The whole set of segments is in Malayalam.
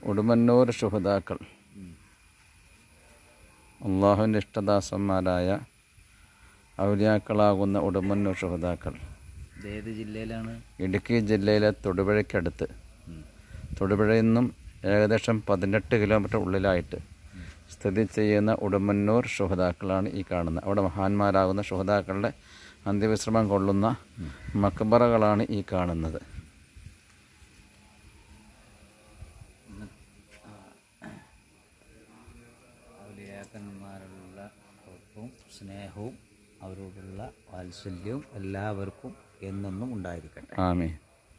ഉടുമന്നൂർ ശുഹതാക്കൾ അള്ളാഹുവിൻ്റെ ഇഷ്ടദാസന്മാരായ ഔലിയാക്കളാകുന്ന ഉടുമന്നൂർ ശുഹതാക്കൾ ഇത് ഏത് ജില്ലയിലാണ് ഇടുക്കി ജില്ലയിലെ തൊടുപുഴയ്ക്കടുത്ത് തൊടുപുഴയിൽ നിന്നും ഏകദേശം പതിനെട്ട് കിലോമീറ്റർ ഉള്ളിലായിട്ട് സ്ഥിതി ചെയ്യുന്ന ഉടുമന്നൂർ ശുഹതാക്കളാണ് ഈ കാണുന്നത് അവിടെ മഹാന്മാരാകുന്ന ശുഹതാക്കളുടെ അന്ത്യവിശ്രമം കൊള്ളുന്ന മക്ബറകളാണ് ഈ കാണുന്നത് ഔലിയാക്കന്മാരുള്ള ഉറപ്പും സ്നേഹവും അവരോടുള്ള വാത്സല്യവും എല്ലാവർക്കും എന്നെന്നും ഉണ്ടായിരിക്കട്ടെ ആമേ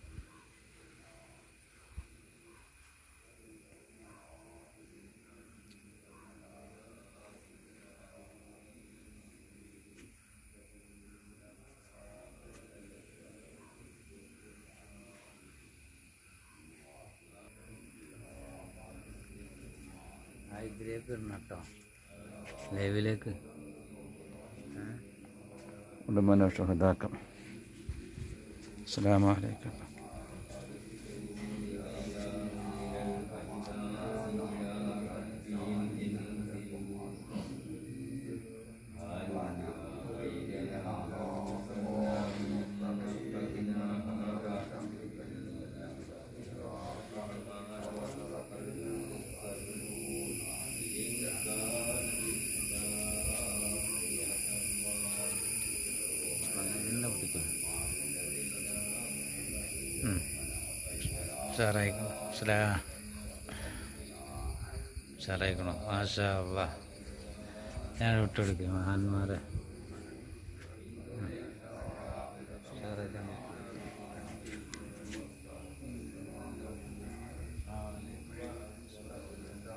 ആ ഇതിലേക്ക് ഇടണം കേട്ടോ ലൈവിലേക്ക് ഉടുമന്നൂർ ശുഹതാക്കൾ അസ്സലാമു അലൈക്കും നല്ല പിടിക്കണം ഉഷാറായിക്കണം ഉഷാ ഉഷാറായിക്കണോ മാഷാ അള്ളാ ഞാൻ വിട്ടെടുക്കും മഹാന്മാരെ